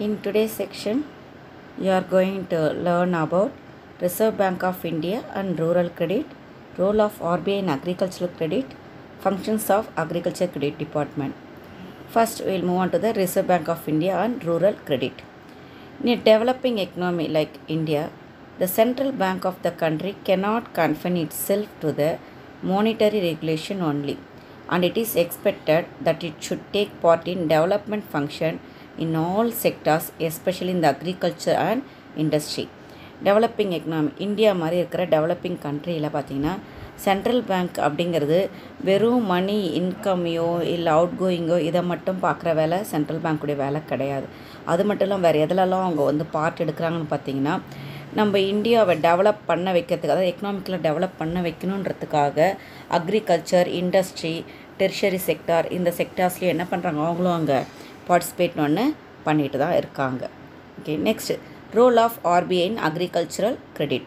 In today's section, you are going to learn about Reserve Bank of India and rural credit, role of RBI in agricultural credit, functions of agriculture credit department. First, we will move on to the Reserve Bank of India and rural credit. In a developing economy like India, the central bank of the country cannot confine itself to the monetary regulation only, and it is expected that it should take part in development function in all sectors, especially in the agriculture and industry. Developing economy India மாதிரி இருக்கிற developing கண்ட்ரியில் பார்த்தீங்கன்னா central bank அப்படிங்கிறது வெறும் மணி இன்கமையோ இல்லை out கோயிங்கோ இதை மட்டும் பார்க்குற வேலை சென்ட்ரல் பேங்க்குடைய வேலை கிடையாது அது மட்டும் இல்லாமல் வேறு எதுலலாம் அவங்க வந்து பார்ட் எடுக்கிறாங்கன்னு பார்த்தீங்கன்னா நம்ம இந்தியாவை டெவலப் பண்ண வைக்கிறதுக்கு அதாவது எக்கனாமிக்கில் டெவலப் பண்ண வைக்கணுன்றதுக்காக அக்ரிகல்ச்சர் இண்டஸ்ட்ரி டெர்ஷரி செக்டார் இந்த செக்டார்ஸ்லேயும் என்ன பண்ணுறாங்க அவங்களும் அங்கே பார்ட்டிசிபேட் ஒன்று பண்ணிட்டு தான் இருக்காங்க okay next role of RBI in agricultural credit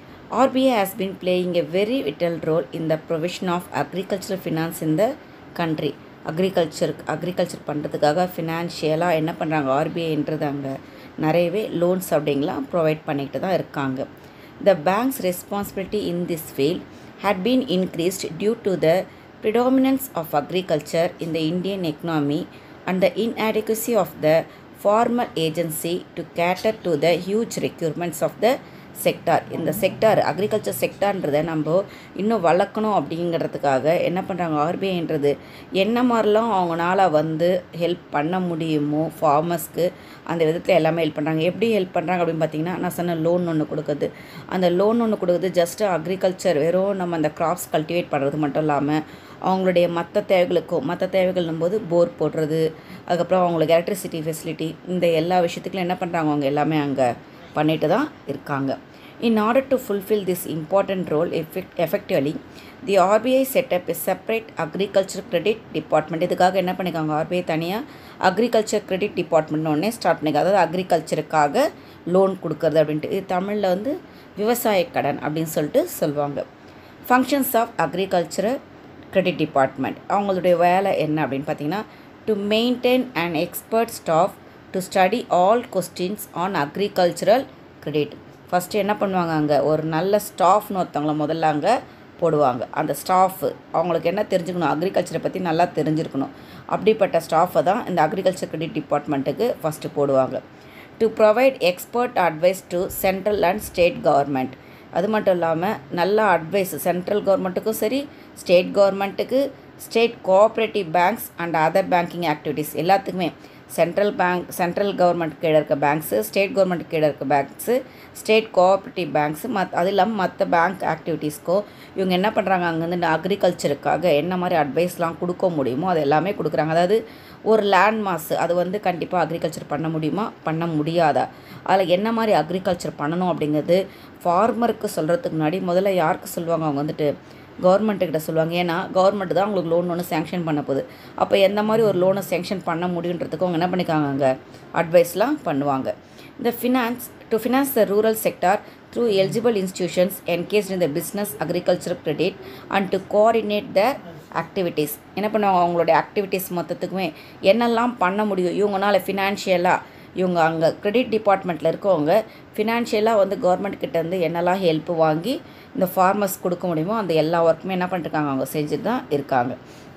RBI has been playing a very vital role in the provision of agricultural finance in the country. Agriculture agriculture பண்ணுறதுக்காக ஃபினான்ஷியலாக என்ன பண்ணுறாங்க ஆர்பிஐன்றது அங்கே நிறையவே லோன்ஸ் அப்படிங்கலாம் ப்ரொவைட் பண்ணிட்டு தான் இருக்காங்க the banks responsibility in this field had been increased due to the predominance of agriculture in the Indian economy and the inadequacy of the formal agency to cater to the huge requirements of the sector இந்த sector agriculture செக்டார்ன்றதை நம்ம இன்னும் வளர்க்கணும் அப்படிங்கிறதுக்காக என்ன பண்ணுறாங்க ஆர்பிஐன்றது என்ன மாதிரிலாம் அவங்களால வந்து ஹெல்ப் பண்ண முடியுமோ ஃபார்மர்ஸ்க்கு அந்த விதத்தில் எல்லாமே ஹெல்ப் பண்ணுறாங்க எப்படி ஹெல்ப் பண்ணுறாங்க அப்படின்னு பார்த்தீங்கன்னா நான் சொன்ன லோன் ஒன்று கொடுக்குது அந்த லோன் ஒன்று கொடுக்குது ஜஸ்ட்டு அக்ரிகல்ச்சர் வெறும் நம்ம அந்த கிராப்ஸ் கல்டிவேட் பண்ணுறது மட்டும் இல்லாமல் அவங்களுடைய மற்ற தேவைகளுக்கும் மற்ற தேவைகள்னும் போது போர் போடுறது அதுக்கப்புறம் அவங்களுக்கு எலக்ட்ரிசிட்டி ஃபெசிலிட்டி இந்த எல்லா விஷயத்துக்கும் என்ன பண்ணுறாங்க அவங்க எல்லாமே அங்கே பண்ணிட்டு தான் இருக்காங்க in order to fulfil this important role effect effectively the RBI set up a separate agriculture credit department இதுக்காக என்ன பண்ணிக்காங்க ஆர்பிஐ தனியாக அக்ரிகல்ச்சர் கிரெடிட் டிபார்ட்மெண்ட் ஒன்றே ஸ்டார்ட் பண்ணிக்காங்க அதாவது அக்ரிகல்ச்சருக்காக லோன் கொடுக்கறது அப்படின்ட்டு இது தமிழில் வந்து விவசாய கடன் அப்படின்னு சொல்லிட்டு சொல்லுவாங்க functions of agriculture credit department அவங்களுடைய வேலை என்ன அப்படின்னு பார்த்தீங்கன்னா to maintain and expert staff to study all questions on agricultural credit first என்ன பண்ணுவாங்க அங்கே ஒரு நல்ல ஸ்டாஃப்னு ஒருத்தவங்கள முதல்ல அங்கே போடுவாங்க அந்த ஸ்டாஃபு அவங்களுக்கு என்ன தெரிஞ்சுக்கணும் அக்ரிகல்ச்சரை பற்றி நல்லா தெரிஞ்சிருக்கணும் அப்படிப்பட்ட ஸ்டாஃபை தான் இந்த அக்ரிகல்ச்சர் கிரெடிட் டிபார்ட்மெண்ட்டுக்கு ஃபஸ்ட்டு போடுவாங்க to provide expert advice to central and state government அது மட்டும் இல்லாமல் நல்ல அட்வைஸ் சென்ட்ரல் கவர்மெண்ட்டுக்கும் சரி ஸ்டேட் கவர்மெண்ட்டுக்கு state cooperative banks and other banking activities எல்லாத்துக்குமே சென்ட்ரல் பேங்க் சென்ட்ரல் கவர்மெண்ட் கீழே இருக்க பேங்க்ஸு ஸ்டேட் கவர்மெண்ட் கீழே இருக்க பேங்க்ஸு ஸ்டேட் கோஆப்ரேட்டிவ் பேங்க்ஸு மத் அது இல்லாமல் மற்ற பேங்க் ஆக்டிவிட்டீஸ்க்கோ இவங்க என்ன பண்ணுறாங்க அங்கேருந்து அக்ரிகல்ச்சருக்காக என்ன மாதிரி அட்வைஸ்லாம் கொடுக்க முடியுமோ அது எல்லாமே கொடுக்குறாங்க அதாவது ஒரு லேண்ட் மாஸ் அது வந்து கண்டிப்பாக அக்ரிகல்ச்சர் பண்ண முடியுமா பண்ண முடியாதா அதில் என்ன மாதிரி அக்ரிகல்ச்சர் பண்ணணும் அப்படிங்கிறது ஃபார்மருக்கு சொல்கிறதுக்கு முன்னாடி முதல்ல யாருக்கு சொல்லுவாங்க அவங்க வந்துட்டு கவர்மெண்ட்டுக்கிட்ட சொல்லுவாங்க ஏன்னா கவர்மெண்ட் தான் அவங்களுக்கு லோன் ஒன்று சேங்ஷன் பண்ண போகுது அப்போ எந்த மாதிரி ஒரு லோனை சேங்ஷன் பண்ண முடியுன்றதுக்கு அவங்க என்ன பண்ணிக்காங்க அங்கே அட்வைஸ்லாம் பண்ணுவாங்க இந்த finance to finance the rural sector through eligible institutions engage in the business agriculture credit and to coordinate the activities என்ன பண்ணுவாங்க அவங்களுடைய ஆக்டிவிட்டீஸ் மொத்தத்துக்குமே என்னெல்லாம் பண்ண முடியும் இவங்களால ஃபினான்ஷியலாக இவங்க அங்கே கிரெடிட் டிபார்ட்மெண்ட்டில் இருக்கவங்க ஃபினான்ஷியலாக வந்து கவர்மெண்ட் கிட்டேருந்து என்னெல்லாம் ஹெல்ப் வாங்கி இந்த ஃபார்மர்ஸ் கொடுக்க முடியுமோ அந்த எல்லா ஒர்க்குமே என்ன பண்ணிருக்காங்க அவங்க செஞ்சுட்டு தான் இருக்காங்க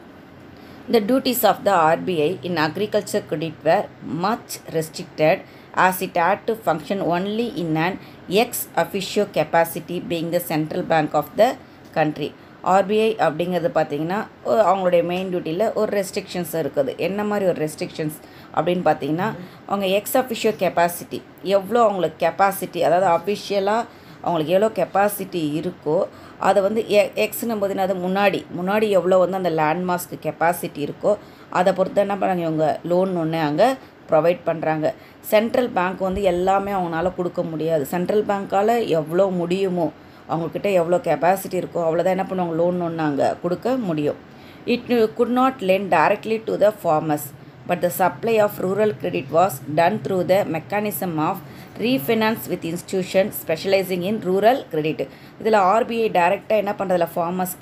The duties of the RBI in agriculture credit were much restricted as it had to function only in an ex officio capacity being the central bank of the country. RBI அப்படிங்கிறது பார்த்தீங்கன்னா அவங்களுடைய மெயின் டியூட்டியில் ஒரு restrictions இருக்குது என்ன மாதிரி ஒரு restrictions அப்படின்னு பார்த்தீங்கன்னா அவங்க எக்ஸ் அஃபிஷியல் கெப்பாசிட்டி எவ்வளோ அவங்களுக்கு கெப்பாசிட்டி அதாவது அஃபிஷியலாக அவங்களுக்கு எவ்வளோ கெப்பாசிட்டி இருக்கோ அதை வந்து எ எக்ஸ்னும் போது அது முன்னாடி முன்னாடி எவ்வளோ வந்து அந்த லேண்ட்மார்க்ஸ்க்கு கெப்பாசிட்டி இருக்கோ அதை பொறுத்து என்ன பண்ணுறாங்க இவங்க லோன் ஒன்று அங்கே ப்ரொவைட் பண்ணுறாங்க சென்ட்ரல் பேங்க் வந்து எல்லாமே அவங்களால கொடுக்க முடியாது சென்ட்ரல் பேங்க்கால் எவ்வளோ முடியுமோ அவங்கக்கிட்ட எவ்வளோ கெப்பாசிட்டி இருக்கோ அவ்வளோதான் என்ன பண்ணுவாங்க லோன் ஒன்று அங்கே கொடுக்க முடியும் it could not lend directly to the farmers but the supply of rural credit was done through the mechanism of refinance with institution specialising in rural credit இதில் ஆர்பிஐ டைரெக்டாக என்ன பண்ணுறதில்ல ஃபார்மர்ஸ்க்கு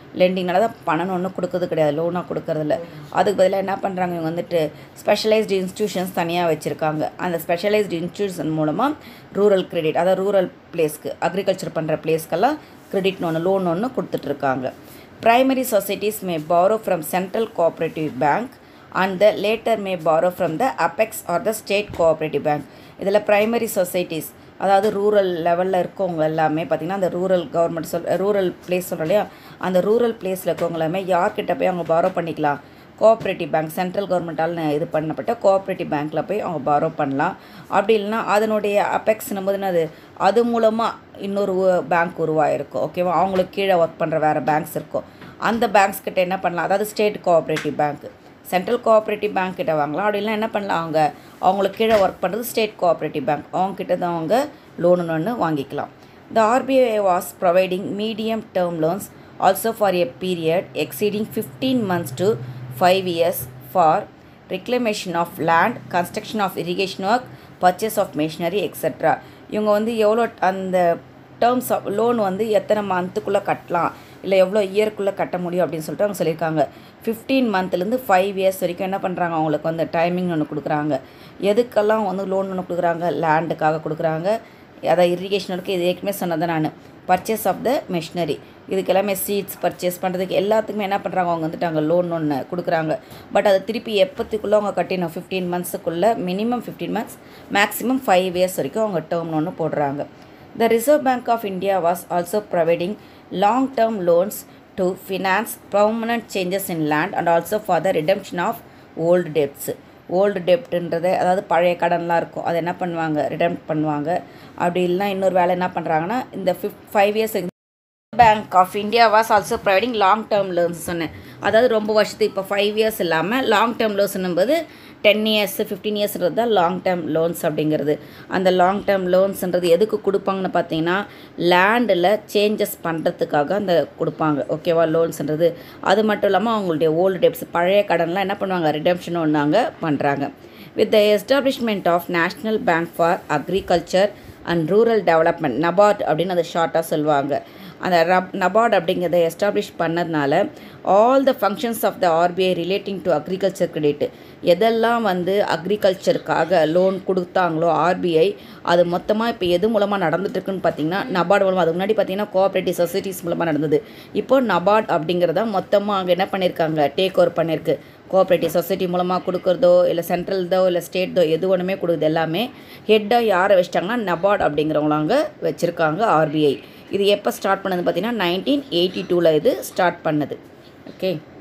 லெண்டிங்னால தான் பணம் ஒன்றும் கொடுக்கறது கிடையாது லோனாக கொடுக்கறதில்ல அதுக்கு பதிலாக என்ன பண்ணுறாங்க இவங்க வந்துட்டு ஸ்பெஷலைஸ்டு இன்ஸ்டியூஷன்ஸ் தனியாக வச்சுருக்காங்க அந்த ஸ்பெஷலைஸ்டு இன்ஸ்டியூஷன் மூலமாக ரூரல் கிரெடிட் அதாவது ரூரல் பிளேஸ்க்கு அக்ரிகல்ச்சர் பண்ணுற பிளேஸ்க்கெல்லாம் கிரெடிட்னு ஒன்று லோன் ஒன்று கொடுத்துட்ருக்காங்க primary societies may borrow from central cooperative bank and the latter may borrow from the apex or the state cooperative bank இதில் ப்ரைமரி சொசைட்டிஸ் அதாவது ரூரல் லெவலில் இருக்கவங்க எல்லாமே பார்த்திங்கன்னா அந்த ரூரல் கவர்மெண்ட் சொல் ரூரல் பிளேஸ் சொல்கிறோம் இல்லையா அந்த ரூரல் பிளேஸில் இருக்கவங்க எல்லாமே யார்கிட்ட போய் அவங்க borrow பண்ணிக்கலாம் கோஆப்ரேட்டிவ் பேங்க் சென்ட்ரல் கவர்மெண்ட்டால் இது பண்ணப்பட்ட கோஆப்ரேட்டிவ் பேங்க்கில் போய் அவங்க borrow பண்ணலாம் அப்படி இல்லைன்னா அதனுடைய அபெக்ஸ்னும் போது என்னது அது மூலமாக இன்னொரு பேங்க் உருவாயிருக்கும் ஓகேவா அவங்களுக்கு கீழே ஒர்க் பண்ணுற வேறு பேங்க்ஸ் இருக்கும் அந்த பேங்க்ஸ் கிட்ட என்ன பண்ணலாம் அதாவது state cooperative bank central cooperative bank கிட்ட வாங்கலாம் அப்படி இல்லைன்னா என்ன பண்ணலாம் அவங்க அவங்களுக்கு கீழே ஒர்க் பண்ணுறது ஸ்டேட் கோஆப்ரேட்டிவ் பேங்க் அவங்க கிட்ட தான் அவங்க லோனு ஒன்று வாங்கிக்கலாம் the RBI was providing medium term loans also for a period exceeding fifteen months to five years for reclamation of land construction of irrigation work purchase of machinery etcetera இவங்க வந்து எவ்வளோ அந்த டேர்ம்ஸ் ஆஃப் லோன் வந்து எத்தனை மந்த்துக்குள்ளே கட்டலாம் இல்லை எவ்வளோ இயர்க்குள்ளே கட்ட முடியும் அப்படின்னு சொல்லிட்டு அவங்க சொல்லியிருக்காங்க ஃபிஃப்டீன் மந்த்லேருந்து ஃபைவ் இயர்ஸ் வரைக்கும் என்ன பண்ணுறாங்க அவங்களுக்கு வந்து டைமிங் ஒன்று கொடுக்குறாங்க எதுக்கெல்லாம் வந்து லோன் ஒன்று கொடுக்குறாங்க லேண்டுக்காக கொடுக்குறாங்க அதான் இரிகேஷனுக்கு இது ஏற்கனவே சொன்னதை நான் பர்ச்சேஸ் ஆஃப் த மிஷினரி இதுக்கு எல்லாமே சீட்ஸ் பர்ச்சேஸ் பண்ணுறதுக்கு எல்லாத்துக்குமே என்ன பண்ணுறாங்க அவங்க வந்துட்டு அங்கே லோன் ஒன்று கொடுக்குறாங்க பட் அது திருப்பி எப்போத்துக்குள்ளே அவங்க கட்டினோம் ஃபிஃப்டீன் மந்த்ஸுக்குள்ளே minimum fifteen months maximum five years வரைக்கும் அவங்க டேர்ம் ஒன்று போடுறாங்க the Reserve Bank of India was also providing long term loans to finance permanent changes in land and also for the redemption of old debts old டெப்ட்ன்றது அதாவது பழைய கடன்லாம் இருக்கும் அதை என்ன பண்ணுவாங்க ரிடம் பண்ணுவாங்க அப்படி இல்லைன்னா இன்னொரு வேலை என்ன பண்ணுறாங்கன்னா இந்த fifth five years bank of India was also providing long term loans சொன்னேன் அதாவது ரொம்ப வருஷத்துக்கு இப்போ ஃபைவ் இயர்ஸ் இல்லாமல் லாங் டேர்ம் லோன்ஸ்னும்போது டென் இயர்ஸ் ஃபிஃப்டீன் இயர்ஸ்ன்றது தான் லாங் டேர்ம் லோன்ஸ் அப்படிங்கிறது அந்த லாங் டேர்ம் லோன்ஸ்ன்றது எதுக்கு கொடுப்பாங்கன்னு பார்த்தீங்கன்னா லேண்டில் சேஞ்சஸ் பண்ணுறதுக்காக அந்த கொடுப்பாங்க ஓகேவா லோன்ஸ்ன்றது அது மட்டும் இல்லாமல் அவங்களுடைய ஓல்டு டெப்ஸ் பழைய கடன்லாம் என்ன பண்ணுவாங்க ரிடம்ஷன் ஒன்றாங்க பண்ணுறாங்க with the establishment of national bank for agriculture and rural development NABARD அப்படின்னு அதை ஷார்ட்டாக சொல்லுவாங்க அந்த ரப் நபார்ட் அப்படிங்கிறத எஸ்டாப்ளிஷ் பண்ணதுனால all the functions of the RBI relating to agriculture credit எதெல்லாம் வந்து அக்ரிகல்ச்சருக்காக லோன் கொடுத்தாங்களோ ஆர்பிஐ அது மொத்தமாக இப்போ எது மூலமாக நடந்துட்டுருக்குன்னு பார்த்தீங்கன்னா நபார்டு மூலமாக அதுக்கு முன்னாடி பார்த்தீங்கன்னா கோஆப்ரேட்டிவ் சொசைட்டிஸ் மூலமாக நடந்தது இப்போ நபார்ட் அப்படிங்கிறத மொத்தமாக அங்கே என்ன பண்ணியிருக்காங்க டேக் ஓவர் பண்ணியிருக்கு கோஆப்ரேட்டிவ் சொசைட்டி மூலமாக கொடுக்குறதோ இல்லை சென்ட்ரல்தோ இல்லை ஸ்டேட்டோ எது ஒன்றுமே கொடுக்குது எல்லாமே ஹெட்டாக யாரை வச்சிட்டாங்கன்னா நபார்ட் அப்படிங்கிறவங்களாங்க வச்சுருக்காங்க ஆர்பிஐ இது எப்போ ஸ்டார்ட் பண்ணது பார்த்தீங்கன்னா நைன்டீன் எயிட்டி டூவில் இது ஸ்டார்ட் பண்ணது ஓகே